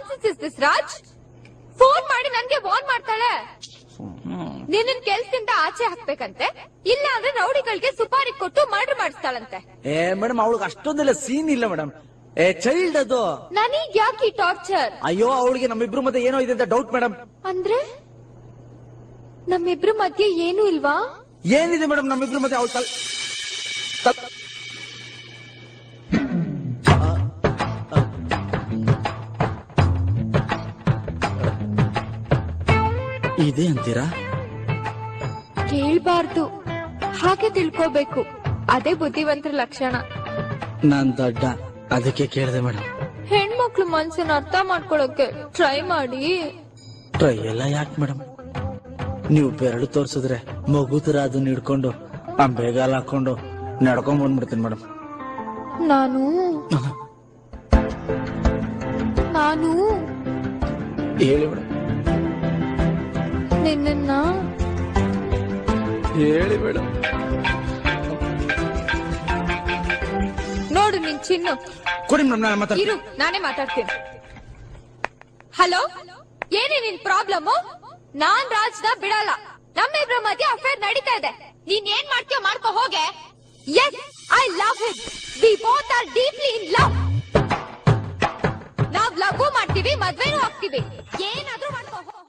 Nonsense is this Raj phone ಮಾಡಿ ನನ್ಗೆ warn ಮಾಡ್ತಾಳೆ ನಿನ್ನ ಕೆಲ್ಸದಿಂದ ಆಚೆ ಹಾಕ್ಬೇಕಂತೆ ಇಲ್ಲ ಅಂದ್ರೆ ರೌಡಿಗಳಿಗೆ ಸುಪಾರಿ ಕೊಟ್ಟು ಮರ್ಡರ್ ಮಾಡಿಸ್ತಾಳಂತೆ ಏ ಮೇಡಮ್ ಅವಳಿಗೆ ಅಷ್ಟೊಂದೆಲ್ಲ ಸೀನ್ ಇಲ್ಲ ಮೇಡಮ್ ಏ ಚೈಲ್ಡ್ ಅದು ನನಗ್ ಯಾಕೆ ಟಾರ್ಚರ್ ಅಯ್ಯೋ ಅವಳಿಗೆ ನಮ್ಮಿಬ್ರು ಮಧ್ಯೆ ಏನೋ ಇದೆ ಅಂತ ಡೌಟ್ ಮೇಡಮ್ ಅಂದ್ರೆ ನಮ್ಮಿಬ್ರ ಮಧ್ಯೆ ಏನೂ ಇಲ್ವಾ ಏನಿದೆ ಮೇಡಮ್ ನಮ್ಮಿಬ್ರು ಮಧ್ಯೆ ಅವಳು ತಲ್ ತಲ್- ಇದೆ ಅಂತೀರಾ ಕೇಳ್ಬಾರ್ದು ಹಾಗೆ ತಿಳ್ಕೋಬೇಕು ಅದೇ ಬುದ್ಧಿವಂತರ ಲಕ್ಷಣ ನಾನ್ ದೊಡ್ಡ ಅದಕ್ಕೆ ಕೇಳಿದೆ ಮೇಡಮ್ ಹೆಣ್ಮಕ್ಳು ಮನ್ಸನ್ನ ಅರ್ಥ ಮಾಡ್ಕೊಳಕ್ಕೆ ಟ್ರೈ ಮಾಡಿ ಟ್ರೈ ಎಲ್ಲ ಯಾಕೆ ಮೇಡಮ್ ನೀವು ಬೆರಳು ತೋರ್ಸಿದ್ರೆ ಮಗು ತರ ಅದನ್ನ ಹಿಡ್ಕೊಂಡು ಅಂಬೆಗಾಲ್ ಹಾಕೊಂಡು ನಡ್ಕೊಂಡ್ ಬಂದ್ಬಿಡ್ತೀನಿ ಮೇಡಮ್ ನಾನು ನಾನು ಹೇಳಿ ಮೇಡಮ್ ನಿನ್ನ ಹೇಳಿ ಮೇಡಮ್ ನೋಡು ನಿನ್ ಚಿನ್ನು ಕೊಡಿ ಮೇಡಮ್ ನಾನು ಮಾತಾಡ್ತೀನಿ ಇರು ನಾನೇ ಮಾತಾಡ್ತೀನಿ ಹಲೋ ಏನೇ ನಿನ್ ಪ್ರಾಬ್ಲಮ್ ನಾನ್ ರಾಜ್ನ ಬಿಡಲ್ಲ ನಮ್ಮಿಬ್ರ ಮಧ್ಯೆ ಅಫೇರ್ ನಡೀತಾ ಇದೆ ನೀನ್ ಏನ್ ಮಾಡ್ತೀಯೋ ಮಾಡ್ಕೋ ಹೋಗೆ yes I love him we both are deeply in love ನಾವ್ ಲವ್ ಮಾಡ್ತೀವಿ ಮದ್ವೆನೂ ಆಗ್ತೀವಿ ಏನಾದ್ರೂ ಮಾಡ್ಕೋ ಹೋಗ್.